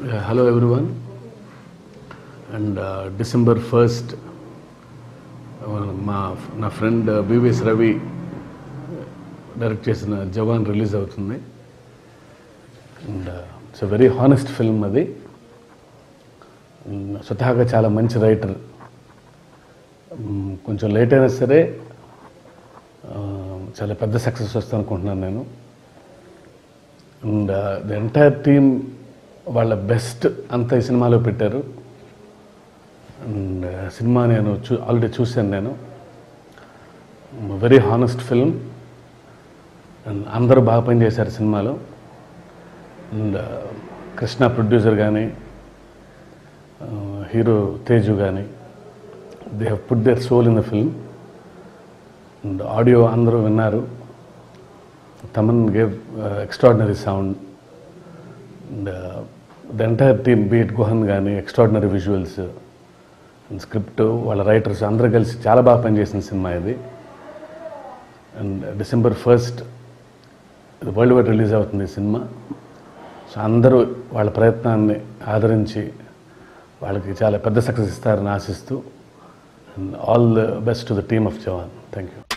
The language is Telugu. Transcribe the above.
Uh, hello everyone and uh, December first మా నా ఫ్రెండ్ బీవీఎస్ రవి డైరెక్ట్ చేసిన జవాన్ రిలీజ్ అవుతుంది and it's very honest film అది And స్వతహాగా చాలా మంచి రైటర్ కొంచెం లేట్ అయినా సరే uh, చాలా పెద్ద సక్సెస్ వస్తుంది అనుకుంటున్నాను నేను అండ్ ద ఎంటైర్ టీమ్ వాళ్ళ బెస్ట్ అంతా ఈ సినిమాలో పెట్టారు అండ్ సినిమా నేను చూ ఆల్రెడీ చూశాను నేను వెరీ హానెస్ట్ ఫిల్మ్ అండ్ అందరూ బాగా పనిచేశారు సినిమాలో అండ్ కృష్ణ ప్రొడ్యూసర్ కానీ హీరో తేజు కానీ they have put their soul in the film and audio అందరూ విన్నారు Thaman gave extraordinary sound and the entire team beat Guhan కానీ ఎక్స్ట్రాడినరీ విజువల్స్ అండ్ స్క్రిప్ట్ వాళ్ళ రైటర్స్ అందరూ కలిసి చాలా బాగా పనిచేసిన సినిమా ఇది అండ్ డిసెంబర్ ఫస్ట్ ఇది వరల్డ్ వైడ్ రిలీజ్ అవుతుంది ఈ సినిమా సో అందరూ వాళ్ళ ప్రయత్నాన్ని ఆదరించి వాళ్ళకి చాలా పెద్ద సక్సెస్ ఇస్తారని ఆశిస్తూ and all the best to the team of Jawan thank you